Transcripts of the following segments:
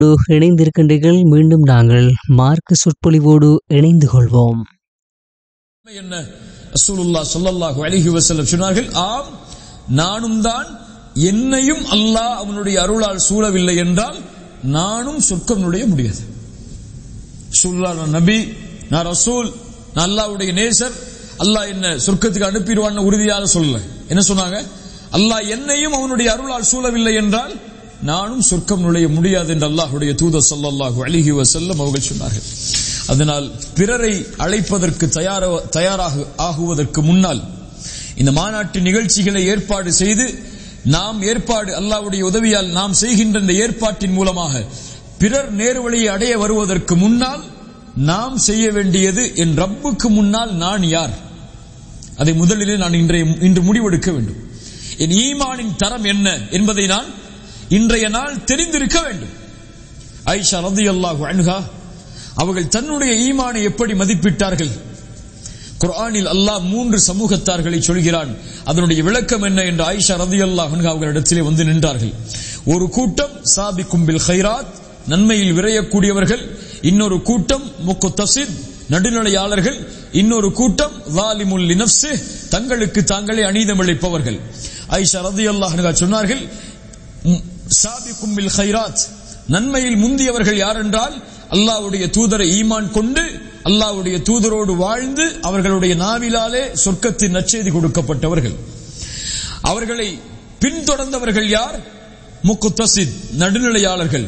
இணைந்திருக்கின்றீர்கள் மீண்டும் நாங்கள் மார்க்க சொற்பொழிவோடு இணைந்து கொள்வோம் என்ன ரசூலுல்லாஹ் ஸல்லல்லாஹு அலைஹி வஸல்லம் சொன்னார்கள் ஆம் நானும் தான் என்னையும் அல்லாஹ் அவனுடைய அருளால் சூழவில்லை என்றால் நானும் சொர்க்கம் நுழைய முடியாது ரசூலுல்லாஹ் நான் நபி நான் ரசூல் நான் அல்லாஹ்வுடைய நேசர் அல்லாஹ் என்ன சொர்க்கத்துக்கு அனுப்பிடுவான்னு உறுதியாக சொல்லல என்ன சொன்னாங்க அல்லாஹ் என்னையும் அவனுடைய அருளால் சூழவில்லை என்றால் நானும் சொர்க்கம் நுழைய முடியாது என்று அல்லாஹ்வுடைய தூதர் ஸல்லல்லாஹு அலைஹி வஸல்லம் அவர்கள் சொன்னார்கள் அதனால் பிறரை அழைப்பதற்கு தயார தயாராக ஆகுவதற்கு முன்னால் இந்த மாநாட்டு நிகழ்ச்சிகளை ஏற்பாடு செய்து நாம் ஏற்பாடு அல்லாஹ்வுடைய உதவியால் நாம் செய்கின்ற இந்த ஏற்பாட்டின் மூலமாக பிறர் நேர்வழியை அடைய வருவதற்கு முன்னால் நாம் செய்ய வேண்டியது என் ரப்புக்கு முன்னால் நான் யார் அதை முதலிலே நான் இன்றைய இன்று முடிவெடுக்க வேண்டும் என் ஈமானின் தரம் என்ன என்பதை நான் இன்றைய நாள் தெரிந்திருக்க வேண்டும் ஐஷா ரதியல்லாஹு அன்ஹா அவர்கள் தன்னுடைய ஈமானை எப்படி மதிப்பிட்டார்கள் குர்ஆனில் அல்லாஹ் மூன்று சமூகத்தார்களை சொல்கிறான் அதனுடைய விளக்கம் என்ன என்று ஆயிஷா ரதியல்லாஹு அன்ஹா அவர்களிடத்திலே வந்து நின்றார்கள் ஒரு கூட்டம் சாபிக்கும் பில் ஹைராத் நன்மையில் விரையக்கூடியவர்கள் இன்னொரு கூட்டம் முக்குத்தசித் நடுநிலையாளர்கள் இன்னொரு கூட்டம் வாலிமுல் லினப்ஸு தங்களுக்கு தாங்களே அநீதம் இழைப்பவர்கள் ஐஷா ரதியல்லாஹு அன்ஹா சொன்னார்கள் சாபிக்கும் பில் ஹைராத் நன்மையில் முந்தியவர்கள் யார் என்றால் அல்லாவுடைய தூதரை ஈமான் கொண்டு அல்லாவுடைய தூதரோடு வாழ்ந்து அவர்களுடைய நாவிலாலே சொர்க்கத்தின் நச்செய்தி கொடுக்கப்பட்டவர்கள் அவர்களை பின்தொடர்ந்தவர்கள் யார் முக்குத்தசித் நடுநிலையாளர்கள்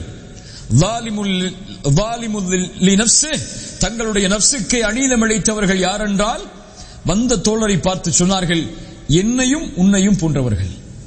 தங்களுடைய நப்சுக்கை அநீதம் இழைத்தவர்கள் யார் என்றால் வந்த தோழரை பார்த்து சொன்னார்கள் என்னையும் உன்னையும் போன்றவர்கள்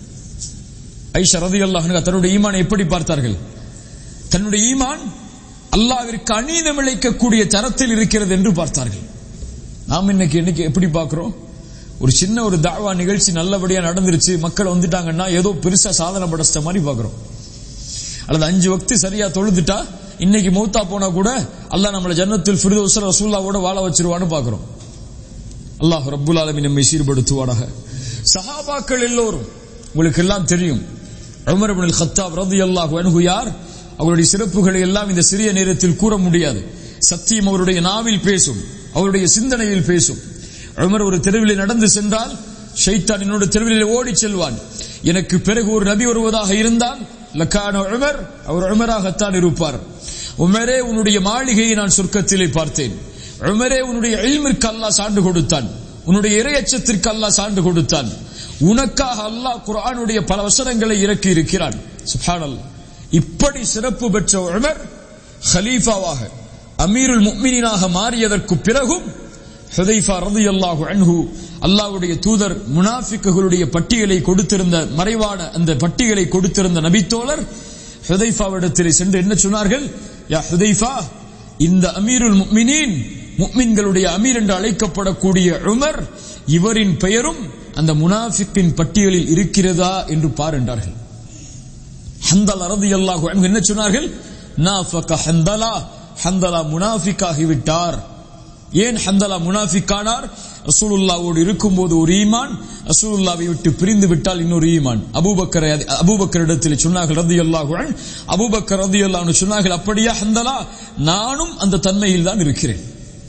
ஐஷா ரதி அல்லாஹ் தன்னுடைய ஈமானை எப்படி பார்த்தார்கள் தன்னுடைய ஈமான் அல்லாவிற்கு அநீதம் இழைக்கக்கூடிய தரத்தில் இருக்கிறது என்று பார்த்தார்கள் நாம் இன்னைக்கு இன்னைக்கு எப்படி பார்க்கிறோம் ஒரு சின்ன ஒரு தாவா நிகழ்ச்சி நல்லபடியா நடந்துருச்சு மக்கள் வந்துட்டாங்கன்னா ஏதோ பெருசா சாதனை படைச்ச மாதிரி பார்க்கிறோம் அல்லது அஞ்சு வக்து சரியா தொழுதுட்டா இன்னைக்கு மௌத்தா போனா கூட அல்லாஹ் நம்மளை ஜன்னத்தில் ஃபிர்தௌஸ் ரசூல்லாவோட வாழ வச்சிருவான்னு பார்க்கிறோம் அல்லாஹ் ரப்புல் ஆலமீன் நம்மை சீர்படுத்துவானாக சஹாபாக்கள் எல்லோரும் உங்களுக்கு எல்லாம் தெரியும் உமர் இப்னுல் கத்தாப் ரலியல்லாஹு அன்ஹு யார் அவருடைய சிறப்புகளை எல்லாம் இந்த சிறிய நேரத்தில் கூற முடியாது சத்தியம் அவருடைய நாவில் பேசும் அவருடைய சிந்தனையில் பேசும் உமர் ஒரு தெருவில் நடந்து சென்றால் ஷைத்தான் என்னோட தெருவில் ஓடி செல்வான் எனக்கு பிறகு ஒரு நபி வருவதாக இருந்தால் லக்கான உமர் அவர் உமராகத்தான் இருப்பார் உமரே உன்னுடைய மாளிகையை நான் சொர்க்கத்திலே பார்த்தேன் உமரே உன்னுடைய எல்மிற்கு அல்லாஹ் சான்று கொடுத்தான் உன்னுடைய இரையச்சத்திற்கு அல்லாஹ் சான்று கொடுத்தான் உனக்காக அல்லாஹ் குர்ஆனுடைய பல வசனங்களை இறக்கி இருக்கிறான் சுப்ஹானல்லாஹ் இப்படி சிறப்பு பெற்ற உமர் ஹலீஃபாவாக அமீருல் முக்மினாக மாறியதற்கு பிறகும் ஹுதைஃபா ரலியல்லாஹு அன்ஹு அல்லாஹ்வுடைய தூதர் முனாஃபிக்குகளுடைய பட்டியலை கொடுத்திருந்த மறைவான அந்த பட்டியலை கொடுத்திருந்த நபித்தோழர் ஹுதைஃபாவிடத்திலே சென்று என்ன சொன்னார்கள் யா ஹுதைஃபா இந்த அமீருல் முக்மினீன் முக்மின்களுடைய அமீர் என்று அழைக்கப்படக்கூடிய உமர் இவரின் பெயரும் அந்த முனாஃபிக்கின் பட்டியலில் இருக்கிறதா என்று பாருண்டார்கள் ஹந்தல் அரது அல்லாஹு என்ன சொன்னார்கள் நாஃபக ஹந்தலா ஹந்தலா முனாஃபிக்காகிவிட்டார் ஏன் ஹந்தலா முனாஃபிக்கானார் ரசூலுல்லாவோடு இருக்கும்போது ஒரு ஈமான் ரசூலுல்லாவை விட்டு பிரிந்து விட்டால் இன்னொரு ஈமான் அபூபக்கர் அபூபக்கர் இடத்தில் சொன்னார்கள் ரதி அல்லாஹு அபூபக்கர் ரதி அல்லாஹ் சொன்னார்கள் அப்படியா ஹந்தலா நானும் அந்த தன்மையில் தான் இருக்கிறேன்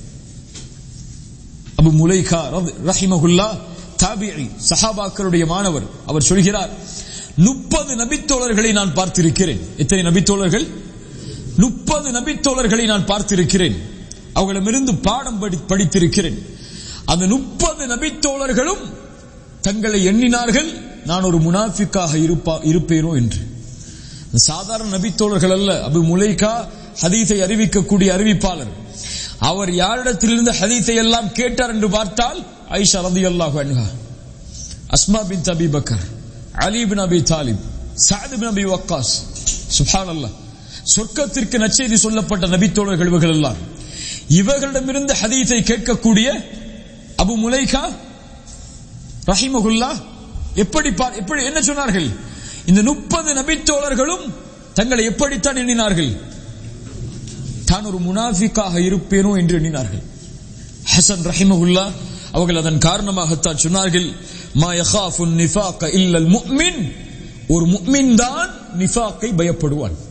அபு முலைகா ரஹிமகுல்லா தாபிஇ சஹாபாக்களுடைய மாணவர் அவர் சொல்கிறார் முப்பது நபித்தோழர்களை நான் பார்த்திருக்கிறேன் எத்தனை நபித்தோழர்கள் முப்பது நபித்தோழர்களை நான் பார்த்திருக்கிறேன் அவர்களிடமிருந்து பாடம் படித்திருக்கிறேன் அந்த முப்பது நபித்தோழர்களும் தங்களை எண்ணினார்கள் நான் ஒரு முனாஃபிக்காக இருப்பா இருப்பேனோ என்று சாதாரண நபித்தோழர்கள் அல்ல அபு முலைகா ஹதீஸை அறிவிக்கக்கூடிய அறிவிப்பாளர் அவர் யாரிடத்திலிருந்து ஹதீஸை எல்லாம் கேட்டார் என்று பார்த்தால் ஐஷா ரதி அல்லாஹு அன்ஹா அஸ்மா பின் தபி பக்கர் அலி பின் அபி தாலிப் சாத் பின் அபி வக்காஸ் சுபான் அல்லா சொர்க்கத்திற்கு நச்செய்தி சொல்லப்பட்ட நபித்தோழர்கள் இவர்கள் எல்லாம் இவர்களிடமிருந்து ஹதீஸை கேட்கக்கூடிய அபு முலைகா ரஹிமகுல்லா எப்படி எப்படி என்ன சொன்னார்கள் இந்த முப்பது நபித்தோழர்களும் தங்களை எப்படித்தான் எண்ணினார்கள் தான் ஒரு முனாஃபிக்காக இருப்பேனோ என்று எண்ணினார்கள் ஹசன் ரஹிமகுல்லா அவர்கள் அதன் காரணமாகத்தான் சொன்னார்கள் மா யகாஃபுன் நிஃபாக இல்லல் முஃமின் ஒரு முஃமின் தான் நிஃபாக்கை பயப்படுவான்